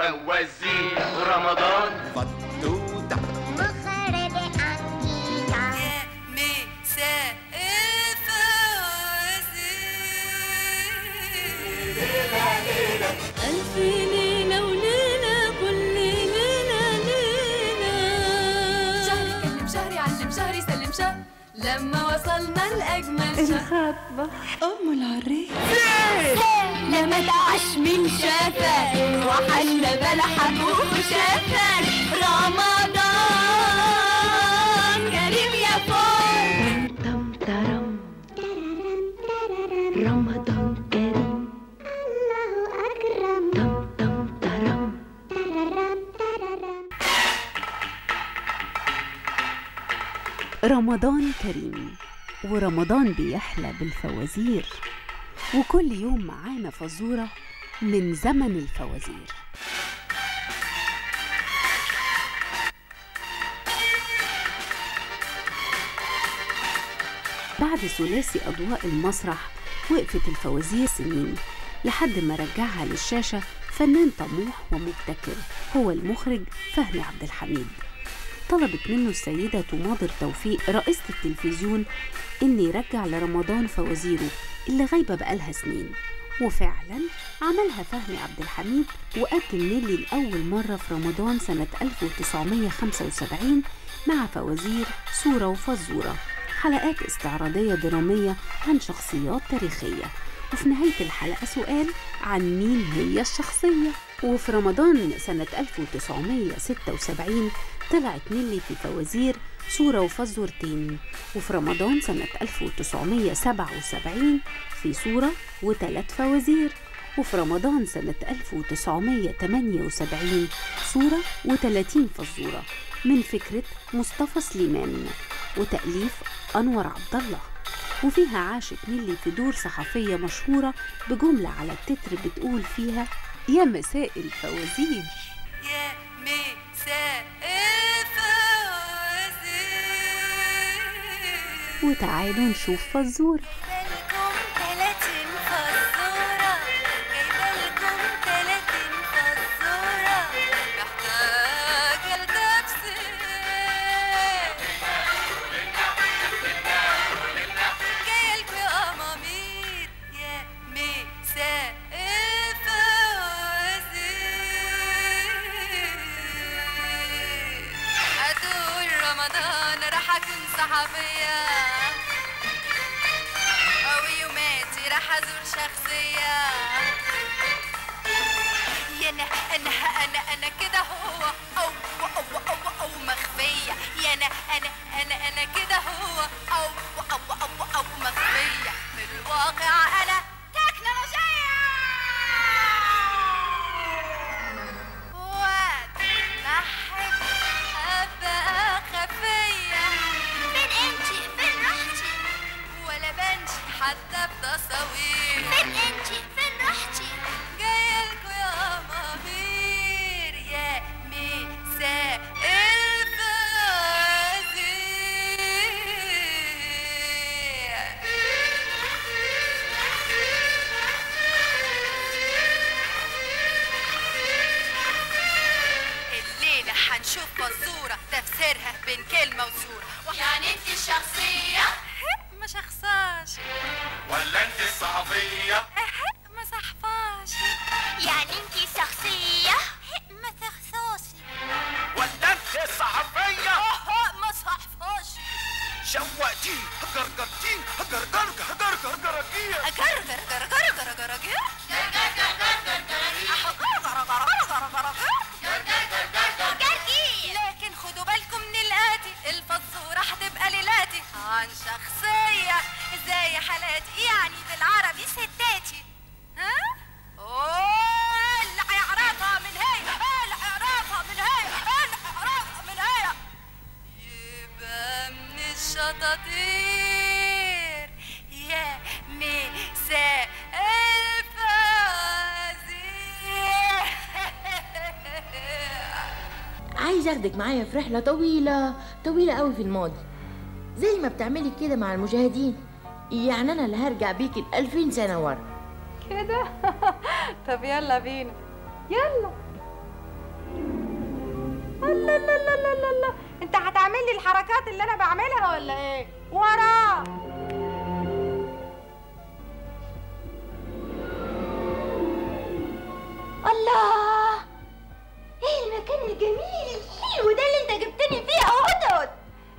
فوازير رمضان فتوتة مخرج أنكيكا يا مساء الفوازير ألف ليلة وليلة كل ليلة ليلة شهري كلم شهري علم شهري سلم شهر لما وصلنا لأجمل شهر أم العريس لما دعش من شافك وحل بلحك وشافك رمضان كريم يا فول تم ترم رمضان كريم الله أكرم تم تم ترم تررم تررم رمضان كريم ورمضان بيحلى بالفوازير وكل يوم معانا فزورة من زمن الفوازير بعد ثلاثي أضواء المسرح وقفت الفوازير سنين لحد ما رجعها للشاشة فنان طموح ومبتكر هو المخرج فهمي عبد الحميد طلبت منه السيدة ماضر توفيق رئيسة التلفزيون إن يرجع لرمضان فوازيره اللي غايبة بقالها سنين وفعلا عملها فهمي عبد الحميد وقدم نيلي لأول مرة في رمضان سنة 1975 مع فوازير صورة وفزورة حلقات استعراضية درامية عن شخصيات تاريخية وفي نهاية الحلقة سؤال عن مين هي الشخصية وفي رمضان سنة 1976 طلعت نيلي في فوازير صورة وفزورتين وفي رمضان سنة 1977 في صورة وثلاث فوازير وفي رمضان سنة 1978 صورة و30 فزورة من فكرة مصطفى سليمان وتأليف أنور عبد الله وفيها عاشت نيلي في دور صحفية مشهورة بجملة على التتر بتقول فيها يا مساء الفوازير يا مساء الفوازير وتعالوا نشوف فزورة جايبالكم تلاتين فزورة جايبالكم تلاتين فزورة محتاجة لتفسير جايلكوا يا أمامير يا مساء الفوازير هدول رمضان راح أكون صحفية أو يوماتي راح أزور شخصية يا أنا أنا أنا أنا كده هو أو أو أو أو مخفية يا أنا أنا أنا أنا كده هو أو أو أو أو مخفية في الواقع أنا تكنولوجية وأتمحك أبقى خفية فين انتي فين رحتي ولا بنشي حتى بتصاوير فين انتي فين رحتي جايلكوا يا أمامير يا مساء الفوازير الليلة حنشوف فزورة تفسيرها بين كلمة وصورة يعني انت الشخصية ما شخصاش ولا انت الصحفية ما صحفاش يعني انتي شخصية ما تخصوصي ولا انت الصحفية ما صحفاش شوقتين هجرجرتين هجرجرجة هجرجرجرجية أجر جر جر جر جر جر جر أحو جر جر جر جر جر جر جرجير لكن خدوا بالكم من الآتي الفزورة هتبقى ليلاتي عن شخصية زي حالاتي يعني بالعربي ستاتي ها؟ أوه اللي هيعرفها من هي اللي هيعرفها من هي اللي هيعرفها من هي يبقى من الشطاطير يا مساء الفوازير عايز اخدك معايا في رحلة طويلة طويلة قوي في الماضي زي ما بتعملي كده مع المشاهدين يعني انا اللي هرجع بيكي الألفين سنة ورا كده طب يلا بينا يلا لا لا لا لا لا لا انت هتعمل لي الحركات اللي انا بعملها ولا ايه ورا الله ايه المكان الجميل الحلو ده اللي انت جبتني فيه يا هدهد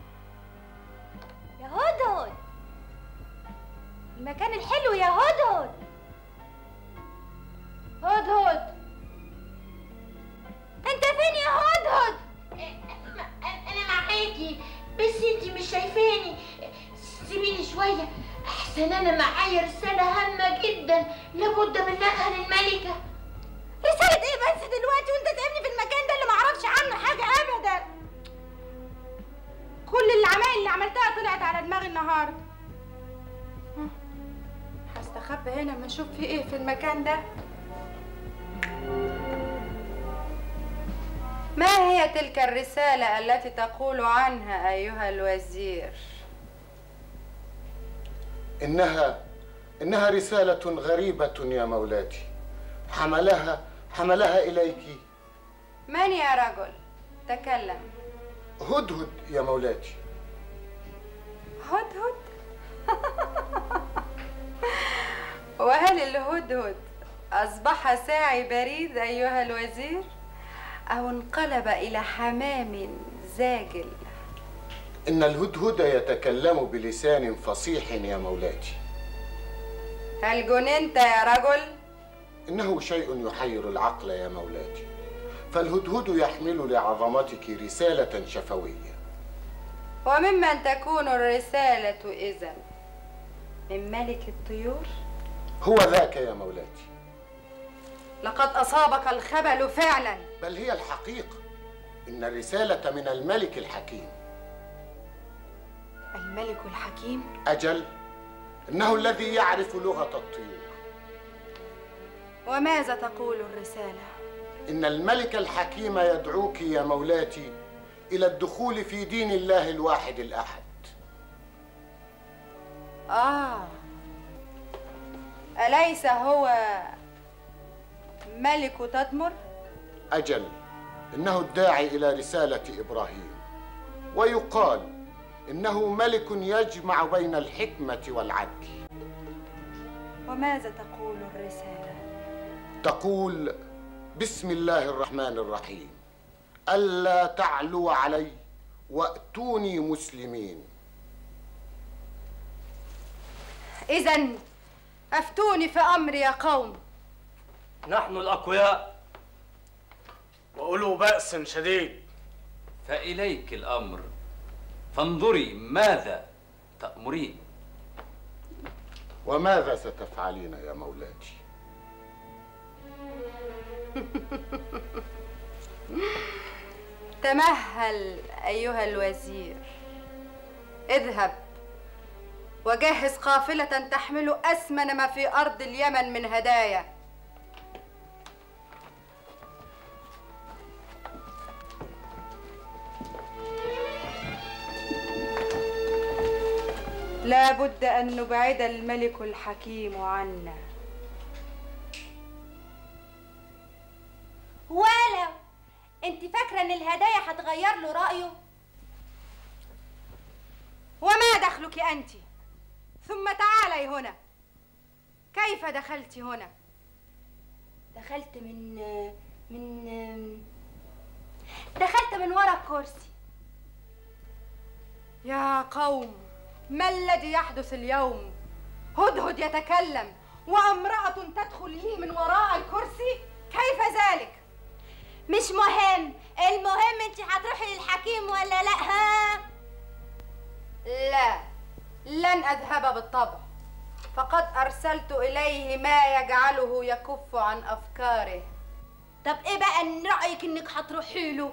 يا هدهد المكان الحلو يا هدهد هدهد انت فين يا هدهد انا معاكي بس انتي مش شايفاني سيبيني شويه احسن انا معايا رساله هامه جدا لابد منها للملكه رسالة ايه بس دلوقتي وانت سايبني في المكان ده اللي معرفش عنه حاجة ابدا كل العمايل اللي عملتها طلعت على دماغي النهارده هستخبى هنا ما اشوف في ايه في المكان ده ما هي تلك الرسالة التي تقول عنها أيها الوزير؟ إنها إنها رسالة غريبة يا مولاتي حملها حملها إليك من يا رجل؟ تكلم هدهد يا مولاتي هدهد وهل الهدهد أصبح ساعي بريد أيها الوزير؟ أو انقلب إلى حمام زاجل؟ إن الهدهد يتكلم بلسان فصيح يا مولاتي هل جننت يا رجل؟ إنه شيء يحير العقل يا مولاتي فالهدهد يحمل لعظمتك رسالة شفوية وممن تكون الرسالة إذا؟ من ملك الطيور؟ هو ذاك يا مولاتي لقد أصابك الخبل فعلا بل هي الحقيقة إن الرسالة من الملك الحكيم الملك الحكيم أجل إنه الذي يعرف لغة الطيور وماذا تقول الرسالة؟ إن الملك الحكيم يدعوك يا مولاتي إلى الدخول في دين الله الواحد الأحد آه أليس هو ملك تدمر؟ أجل إنه الداعي إلى رسالة إبراهيم ويقال إنه ملك يجمع بين الحكمة والعدل وماذا تقول الرسالة؟ تقول بسم الله الرحمن الرحيم ألا تعلوا علي وأتوني مسلمين إذا أفتوني في أمري يا قوم نحن الأقوياء وأولو بأس شديد فإليك الأمر فانظري ماذا تأمرين وماذا ستفعلين يا مولاتي تمهل أيها الوزير اذهب وجهز قافلة تحمل أثمن ما في أرض اليمن من هدايا لا بد أن نبعد الملك الحكيم عنا ولو انت فاكرة ان الهدايا هتغير له رأيه وما دخلك أنت ثم تعالي هنا كيف دخلت هنا دخلت من من دخلت من ورا الكرسي يا قوم ما الذي يحدث اليوم هدهد يتكلم وامرأة تدخل لي من وراء الكرسي كيف ذلك مش مهم المهم انت هتروحي للحكيم ولا لا ها لا لن أذهب بالطبع فقد أرسلت إليه ما يجعله يكف عن أفكاره طب ايه بقى ان رأيك انك هتروحي له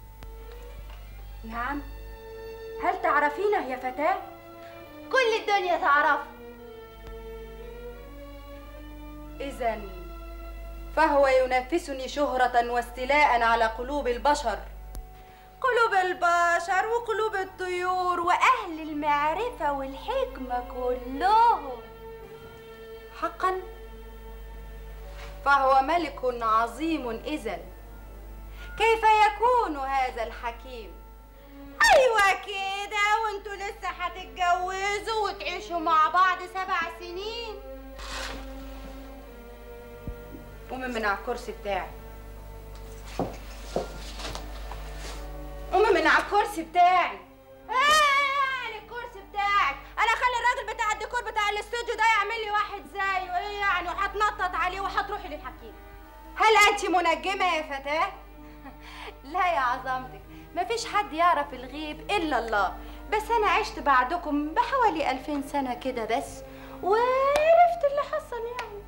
نعم هل تعرفينه يا فتاة؟ كل الدنيا تعرف إذا فهو ينافسني شهرة واستيلاء على قلوب البشر قلوب البشر وقلوب الطيور واهل المعرفة والحكمة كلهم حقا فهو ملك عظيم إذا كيف يكون هذا الحكيم ايوه كده وانتوا لسه هتتجوزوا وتعيشوا مع بعض سبع سنين قومي من على الكرسي بتاعي قومي من على الكرسي بتاعي ايه يعني الكرسي بتاعك انا اخلي الراجل بتاع الديكور بتاع الاستوديو ده يعمل لي واحد زيه ايه يعني وهتنطط عليه وهتروحي للحكيم هل انت منجمه يا فتاه لا يا عظمتك مفيش حد يعرف الغيب الا الله بس انا عشت بعدكم بحوالي ألفين سنه كده بس وعرفت اللي حصل يعني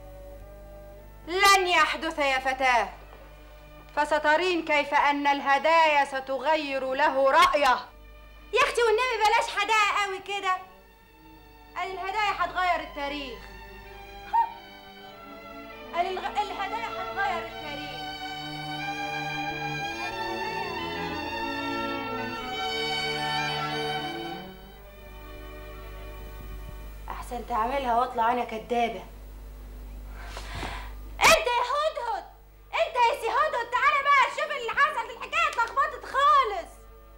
لن يحدث يا فتاه فسترين كيف ان الهدايا ستغير له رايه يا اختي والنبي بلاش هدايا قوي كده قال الهدايا هتغير التاريخ ها. قال الغ- الهدايا هتغير التاريخ احسن تعملها واطلع انا كدابه انت يا هدهد انت يا سي هدهد تعالى بقى شوف اللي حصل الحكايه اتلخبطت خالص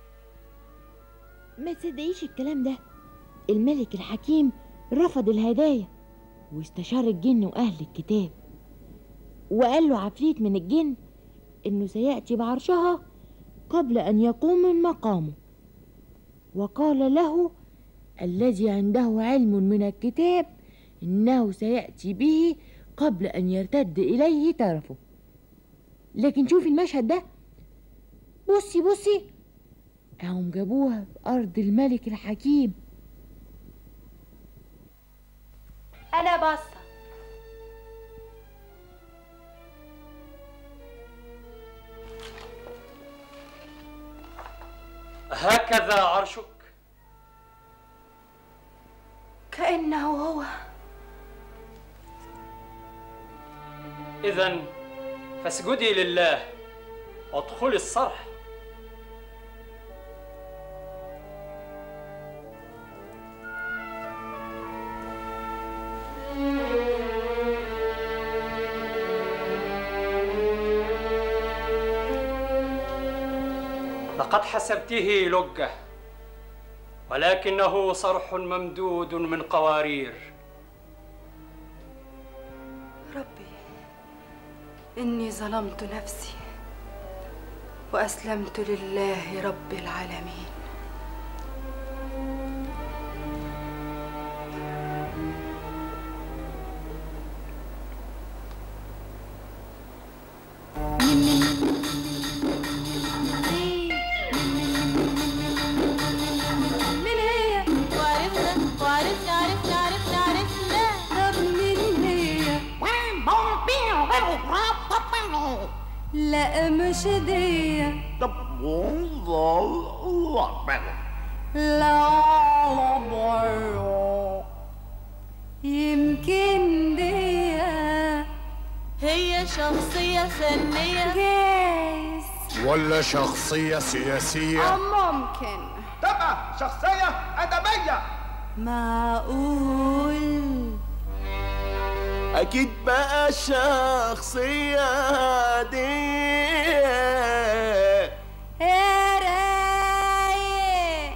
ما تصدقيش الكلام ده الملك الحكيم رفض الهدايا واستشار الجن وأهل الكتاب وقال له عفريت من الجن إنه سيأتي بعرشها قبل أن يقوم من مقامه وقال له الذي عنده علم من الكتاب إنه سيأتي به قبل أن يرتد إليه طرفه لكن شوفي المشهد ده بصي بصي هم جابوها في أرض الملك الحكيم انا باصه هكذا عرشك كانه هو إذا فاسجدي لله وادخلي الصرح لقد حسبته لجة ولكنه صرح ممدود من قوارير ربي إني ظلمت نفسي وأسلمت لله رب العالمين من هي؟ وعرفنا وعرفنا عرفنا عرفنا عرفنا طب مين هي؟ لا مش دي لا بيو يمكن دي هي شخصية فنية جايز ولا شخصية سياسية ممكن تبقى شخصية أدبية معقول أكيد بقى الشخصية دي يا رايق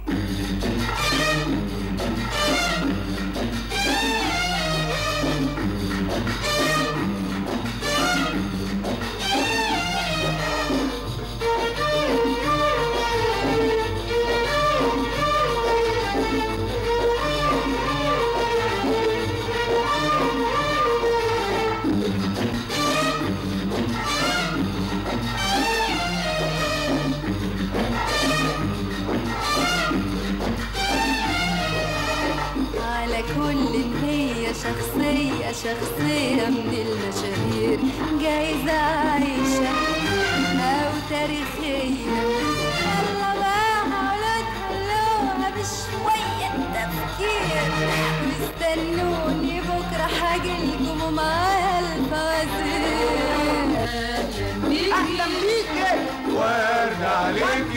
على كل إن هي شخصية شخصية من المشاهير جايزة عايشة أو تاريخية يلا بقى حاولوا تحلوها بشوية تفكير واستنوني بكرة هاجيلكم معايا الفوازير أهلا بيكي ورد عليكي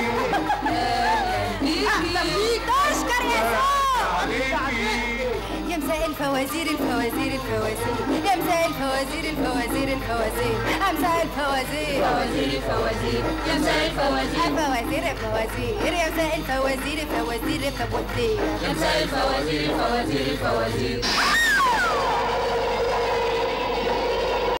أهلا بيك تشكر يا زوج عليكي يا مساء الفوازير الفوازير الفوازير يا مساء الفوازير الفوازير الفوازير امساء الفوازير فوازير الفوازير يا مساء الفوازير الفوازير الفوازير يا مساء الفوازير الفوازير الفوازير يا مساء الفوازير الفوازير الفوازير